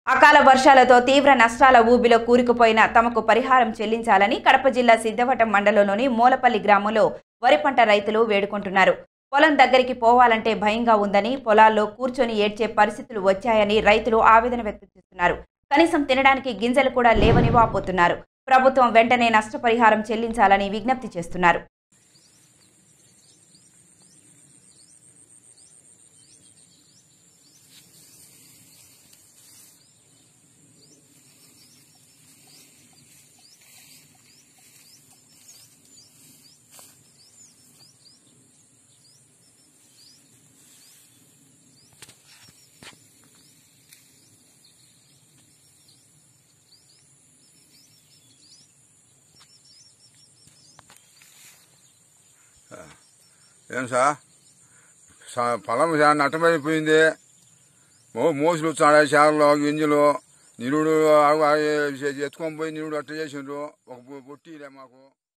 అకాల వర్షాలతో తీవ్ర నష్టాల ఊబిలో కూరుకుపోయిన తమకు పరిహారం చెల్లించాలని కడప జిల్లా సిద్ధవటం మండలంలోని మూలపల్లి గ్రామంలో వరి పంట రైతులు వేడుకుంటున్నారు పొలం దగ్గరికి పోవాలంటే భయంగా ఉందని పొలాల్లో కూర్చొని ఏడ్చే పరిస్థితులు వచ్చాయని రైతులు ఆవేదన వ్యక్తం చేస్తున్నారు కనీసం తినడానికి గింజలు కూడా లేవని వాపోతున్నారు ప్రభుత్వం వెంటనే నష్టపరిహారం చెల్లించాలని విజ్ఞప్తి చేస్తున్నారు ఏం సార్ సా- పొలం చాలా నట్టమైపోయింది మో మోసులు వచ్చాడు చేపలు గింజలు నిరుడు ఎత్తుకొని పోయి నిరుడు అట్ట చేసిండ్రు ఒక పొట్టిలే మాకు